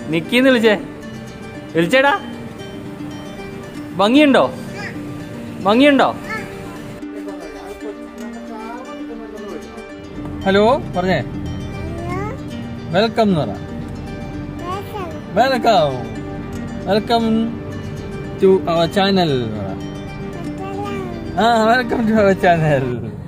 നിക്കീന്ന് വിളിച്ചേ വിളിച്ചേടാ ഭംഗിയുണ്ടോ ഭംഗിയുണ്ടോ ഹലോ പറഞ്ഞേ വെൽക്കം എന്ന് പറ welcome welcome to our channel ആ വെൽക്കം ടു അവർ ചാനൽ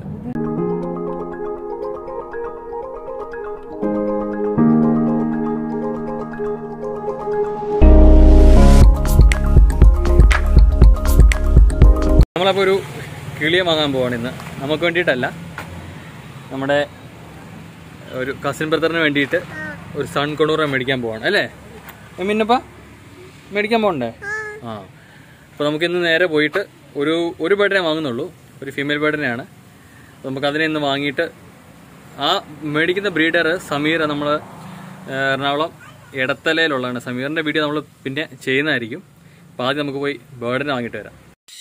നമ്മളപ്പോൾ ഒരു കിളിയെ വാങ്ങാൻ പോവാണ് ഇന്ന് നമുക്ക് വേണ്ടിയിട്ടല്ല നമ്മുടെ ഒരു കസിൻ ബ്രദറിന് വേണ്ടിയിട്ട് ഒരു സൺ കൊണൂറ മേടിക്കാൻ പോവാണ് അല്ലേ മിന്നപ്പ മേടിക്കാൻ പോകണ്ടേ ആ അപ്പോൾ നമുക്ക് ഇന്ന് നേരെ പോയിട്ട് ഒരു ഒരു ബേർഡിനെ വാങ്ങുന്നുള്ളൂ ഒരു ഫീമെയിൽ ബേർഡിനെയാണ് അപ്പോൾ നമുക്ക് അതിനെ ഇന്ന് വാങ്ങിയിട്ട് ആ മേടിക്കുന്ന ബ്രീഡർ സമീർ നമ്മൾ എറണാകുളം ഇടത്തലയിലുള്ളതാണ് സമീറിൻ്റെ വീഡിയോ നമ്മൾ പിന്നെ ചെയ്യുന്നതായിരിക്കും അപ്പോൾ ആദ്യം നമുക്ക് പോയി ബേർഡിനെ വാങ്ങിയിട്ട് വരാം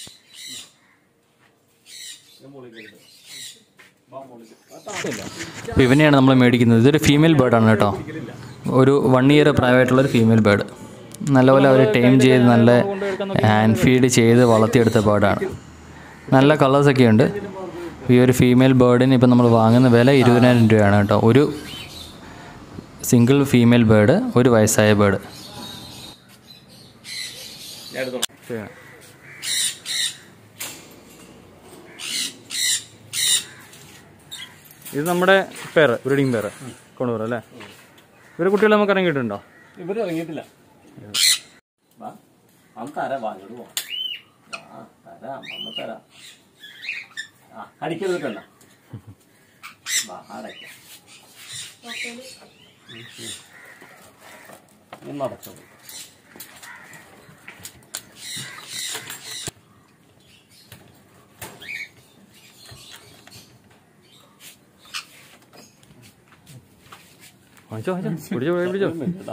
അപ്പോൾ ഇവനെയാണ് നമ്മൾ മേടിക്കുന്നത് ഇതൊരു ഫീമെയിൽ ബേർഡാണ് കേട്ടോ ഒരു വൺ ഇയർ പ്രായമായിട്ടുള്ളൊരു ഫീമെയിൽ ബേർഡ് നല്ലപോലെ അവർ ടൈം ചെയ്ത് നല്ല ഹാൻഡ് ഫീഡ് ചെയ്ത് വളർത്തിയെടുത്ത ബേർഡാണ് നല്ല കളേഴ്സൊക്കെ ഉണ്ട് ഈ ഒരു ഫീമെയിൽ ബേർഡിന് ഇപ്പം നമ്മൾ വാങ്ങുന്ന വില ഇരുപതിനായിരം രൂപയാണ് കേട്ടോ ഒരു സിംഗിൾ ഫീമെയിൽ ബേർഡ് ഒരു വയസ്സായ ബേർഡ് ഇത് നമ്മുടെ പേര് ബ്രീഡിംഗ് പേര് കൊണ്ടുവരും അല്ലേ ഇവരെ കുട്ടികൾ നമുക്ക് ഇറങ്ങിയിട്ടുണ്ടോ ഇവര് ഇറങ്ങിയിട്ടില്ല വാ അന്ന് തരാം വാ ഇങ്ങോട്ട് പോവാം ആ തരാം അന്ന് തരാം ആ അടിക്കരുതല്ല വാ അടയ്ക്കാം ഒന്ന് അടച്ചോളൂ വാങ്ങിച്ചോ വാങ്ങിച്ചോ പിടിച്ചോ പിടിച്ചോ ഇതാ.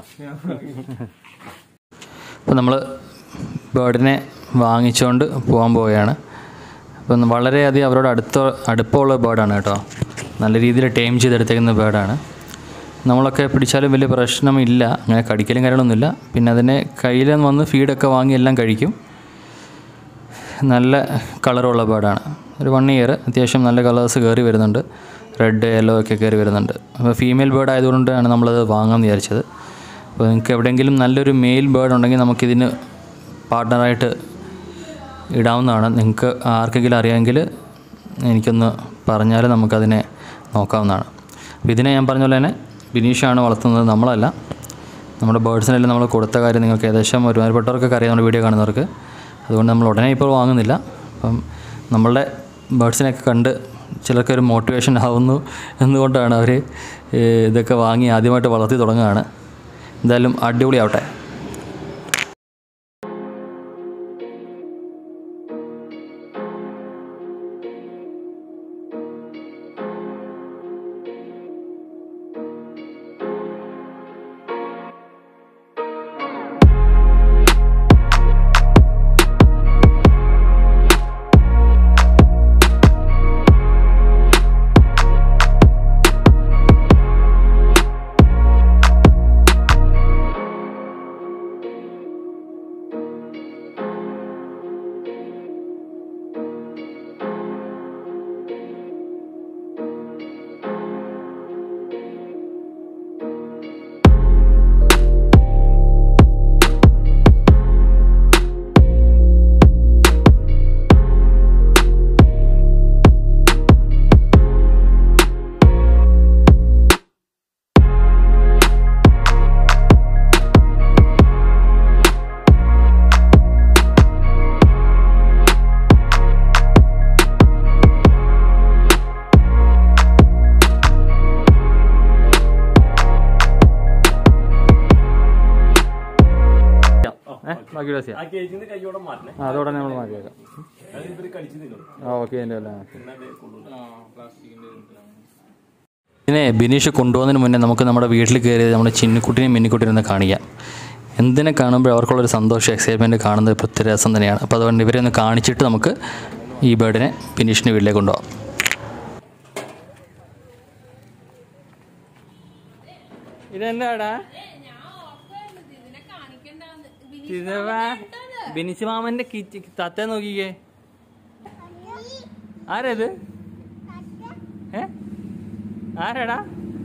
അപ്പോൾ നമ്മൾ ബേർഡിനെ വാങ്ങിച്ചുകൊണ്ട് പോകാൻ പോവുകയാണ് അപ്പം വളരെയധികം അവരോട് അടുത്ത അടുപ്പമുള്ള ബേർഡാണ് കേട്ടോ നല്ല രീതിയിൽ ടൈം ചെയ്തെടുത്തേക്കുന്ന ബേർഡാണ് നമ്മളൊക്കെ പിടിച്ചാലും വലിയ പ്രശ്നമില്ല അങ്ങനെ കടിക്കലും കാര്യങ്ങളൊന്നുമില്ല പിന്നെ അതിനെ കയ്യിൽ വന്ന് ഫീഡൊക്കെ വാങ്ങി എല്ലാം കഴിക്കും നല്ല കളറുള്ള ബേർഡാണ് ഒരു വൺ ഇയർ അത്യാവശ്യം നല്ല കളേഴ്സ് കയറി വരുന്നുണ്ട് റെഡ് യെല്ലോ ഒക്കെ കയറി വരുന്നുണ്ട് അപ്പോൾ ഫീമെയിൽ ബേർഡ് ആയതുകൊണ്ടാണ് നമ്മളത് വാങ്ങാമെന്ന് വിചാരിച്ചത് അപ്പോൾ നിങ്ങൾക്ക് എവിടെയെങ്കിലും നല്ലൊരു മെയിൽ ബേർഡ് ഉണ്ടെങ്കിൽ നമുക്കിതിന് പാർട്ട്ണറായിട്ട് ഇടാവുന്നതാണ് നിങ്ങൾക്ക് ആർക്കെങ്കിലും അറിയാമെങ്കിൽ എനിക്കൊന്ന് പറഞ്ഞാൽ നമുക്കതിനെ നോക്കാവുന്നതാണ് അപ്പോൾ ഇതിനെ ഞാൻ പറഞ്ഞ പോലെ തന്നെ ബിനീഷാണ് വളർത്തുന്നത് നമ്മളല്ല നമ്മുടെ ബേർഡ്സിനെല്ലാം നമ്മൾ കൊടുത്ത കാര്യം നിങ്ങൾക്ക് ഏകദേശം ഒരുമാതിരിപ്പെട്ടവർക്കൊക്കെ അറിയാം നമ്മുടെ വീഡിയോ കാണുന്നവർക്ക് അതുകൊണ്ട് നമ്മൾ ഉടനെ ഇപ്പോൾ വാങ്ങുന്നില്ല അപ്പം നമ്മളുടെ ബേർഡ്സിനെയൊക്കെ കണ്ട് ചിലർക്കൊരു മോട്ടിവേഷൻ ആവുന്നു എന്നുകൊണ്ടാണ് അവർ ഇതൊക്കെ വാങ്ങി ആദ്യമായിട്ട് വളർത്തി തുടങ്ങുകയാണ് എന്തായാലും അടിപൊളിയാവട്ടെ ഏഹ് ബാക്കി വിടാ ചെയ്യാം ആ കേജിന്ന് കൈയോടെ മാറ്റണേ ആ അതോടെ നമ്മൾ മാറ്റിയേക്കാം അത് ഇവര് കടിച്ചു തിന്നും ആ ഓക്കെ അതിൻ്റെ അല്ലേ പിന്നെ അത് കൊള്ളൂല ഇതിനെ ബിനീഷ് കൊണ്ടുപോകുന്നതിന് മുന്നേ നമുക്ക് നമ്മുടെ വീട്ടിൽ കയറി നമ്മുടെ ചിന്നിക്കുട്ടിനെയും മിന്നിക്കുട്ടിനെ ഒന്ന് കാണിക്കാം എന്തിനെ കാണുമ്പോൾ അവർക്കുള്ളൊരു സന്തോഷം എക്സൈറ്റ്മെൻറ്റ് കാണുന്നത് പ്രത്യേക രസം തന്നെയാണ് അപ്പോൾ അതുകൊണ്ട് ഇവരെ ഒന്ന് കാണിച്ചിട്ട് നമുക്ക് ഈ ബേർഡിനെ ബിനീഷിൻ്റെ വീട്ടിലേക്ക് കൊണ്ടുപോകാം ഇതെന്താടാ ബിനിച്ച് മാമന്റെ കിച്ച് തത്ത നോക്കിക്കേ ആരത് ഏ ആരാടാ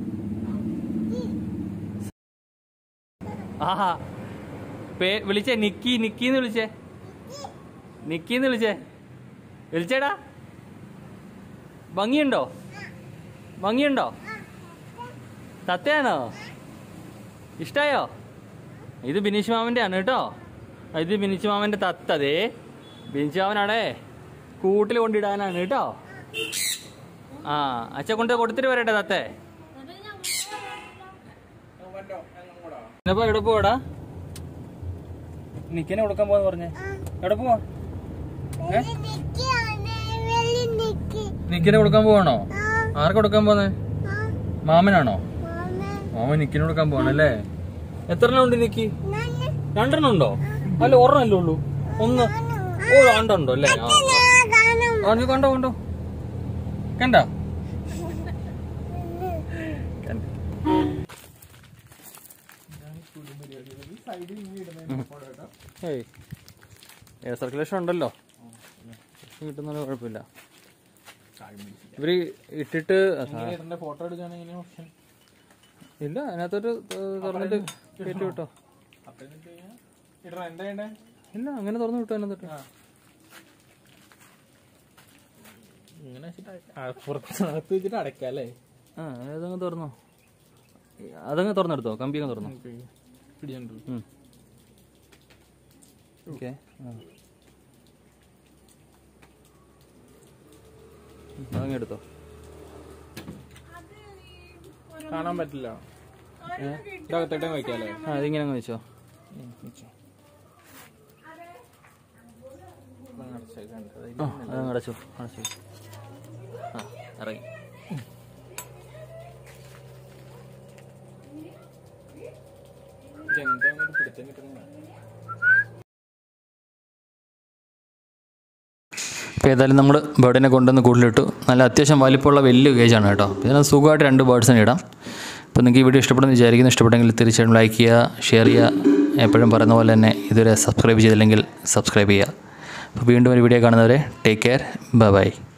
ആഹാ പേ വിളിച്ചേ നിക്കി നിക്കിന്ന് വിളിച്ചേ നിക്കിന്ന് വിളിച്ചേ വിളിച്ചേടാ ഭംഗിയുണ്ടോ ഭംഗിയുണ്ടോ തത്തയാണോ ഇഷ്ടായോ ഇത് ബിനീഷ് മാമൻ്റെ ആണ് കേട്ടോ ഇത് ബിനീഷ് മാമൻ്റെ തത്ത അതേ ബിനീഷ് മാമനാണേ കൂട്ടിൽ കൊണ്ടിടാനാണ് കേട്ടോ ആ അച്ഛ കൊണ്ട് കൊടുത്തിട്ട് വരട്ടെ തത്തേ എന്നപ്പോ എവിടെ പോവാടാ നിക്കനെ കൊടുക്കാൻ പോവാന്ന് പറഞ്ഞേ എവിടെ പോവാ ഏ നിക്കനെ കൊടുക്കാൻ പോവാണോ ആർക്ക് കൊടുക്കാൻ പോന്നെ മാമനാണോ മാമൻ നിക്കിനെ കൊടുക്കാൻ പോവാണല്ലേ എത്ര എണ്ണം ഉണ്ട് നിക്കി രണ്ടെണ്ണം ഉണ്ടോ അല്ല ഒരെണ്ണല്ലേ ഉള്ളൂ ഒന്ന് ഓ രണ്ടുണ്ടോ അല്ലേ ആ ആ, നീ കണ്ടോ കണ്ടോ കണ്ട എയർ സർക്കുലേഷൻ ഉണ്ടല്ലോ കിട്ടുന്ന കുഴപ്പമില്ല ഇവര് ഇട്ടിട്ട് ഫോട്ടോ എടുക്കുകയാണെങ്കിൽ ഓപ്ഷൻ ഇല്ല അതിനകത്തൊരു ഏഹ്, തുറന്നിട്ട് കയറ്റി വിട്ടോ അപ്പൊ ഇടണം എന്താ ചെയ്യണ്ടേ ഇല്ല അങ്ങനെ തുറന്നു വിട്ടോ അതിനകത്തോട്ട് ഇങ്ങനെ വെച്ചിട്ട് അട- പുറത്ത് അകത്ത് വെച്ചിട്ട് അടയ്ക്കാം അല്ലേ ആ അതങ്ങ് തുറന്നോ അതങ്ങ് തുറന്നെടുത്തോ കമ്പി അങ്ങ് തുറന്നോ പിടിച്ചോണ്ടല്ലോ ഓക്കെ അതങ്ങ് എടുത്തോ കാണാൻ പറ്റില്ല ഇതകത്തേട്ടേ വയ്ക്കാല്ലേ ആ അതിങ്ങനെ അങ്ങ് വെച്ചോ ആ അതങ്ങ് അടച്ചു അടച്ചു ആ ഇറങ്ങി ഇതെന്താ അങ്ങോട്ട് പിടുത്തം കിട്ടുന്നില്ല അപ്പോൾ ഏതായാലും നമ്മൾ ബേർഡിനെ കൊണ്ടുവന്ന് കൂടുതലിട്ടു നല്ല അത്യാവശ്യം വലിപ്പമുള്ള വലിയ കേജാണ് കേട്ടോ ഇതിന് സുഖമായിട്ട് രണ്ട് ബേർഡ്സിനെ ഇടാം അപ്പോൾ നിങ്ങൾക്ക് ഈ വീഡിയോ ഇഷ്ടപ്പെടുന്ന വിചാരിക്കുന്നു ഇഷ്ടപ്പെട്ടെങ്കിൽ തീർച്ചയായിട്ടും ലൈക്ക് ചെയ്യുക ഷെയർ ചെയ്യുക എപ്പോഴും പറയുന്ന പോലെ തന്നെ ഇതുവരെ സബ്സ്ക്രൈബ് ചെയ്തില്ലെങ്കിൽ സബ്സ്ക്രൈബ് ചെയ്യുക അപ്പോൾ വീണ്ടും ഒരു വീഡിയോ കാണുന്നവരെ ടേക്ക് കെയർ ബൈ ബൈ